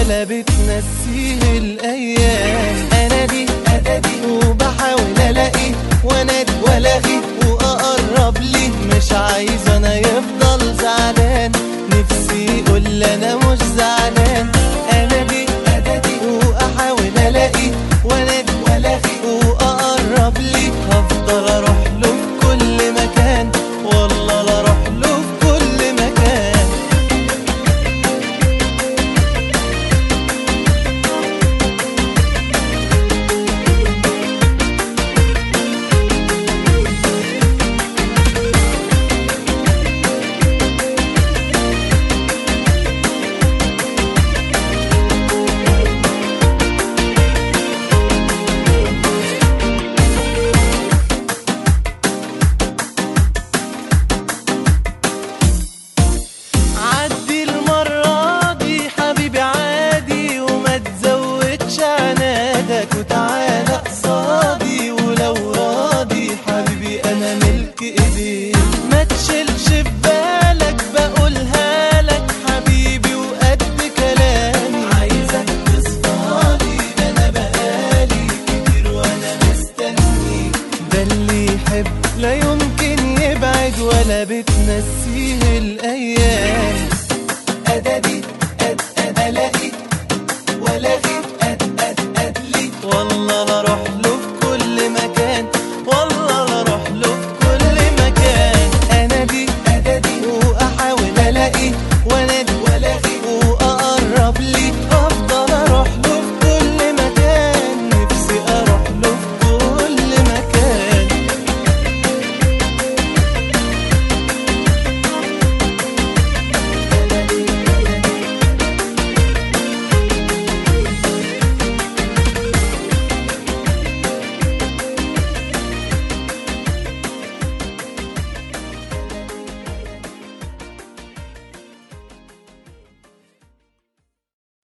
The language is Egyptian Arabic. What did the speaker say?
ولا بتنسيه الايام انا دي ادادي وبحاول الاقي وانادي والاغي واقرب ليه مش عايز انا يفضل زعلان نفسي يقول انا مش زعلان انا دي ادادي واحاول الاقي وانادي والاغي واقرب ليه هفضل اروح له في كل مكان والله لا اروح له في كل مكان عدي المرة دي حبيبي عادي وما تزودش عنادك وتعالى قصادي ولو راضي حبيبي انا ملك ايديك ما تشيلش في بالك بقولها لك حبيبي وقد كلامي عايزك تصفالي ده انا بقالي كتير وانا مستنيك ده اللي يحب لا يمكن يبعد ولا بتنسيه الايام ادادي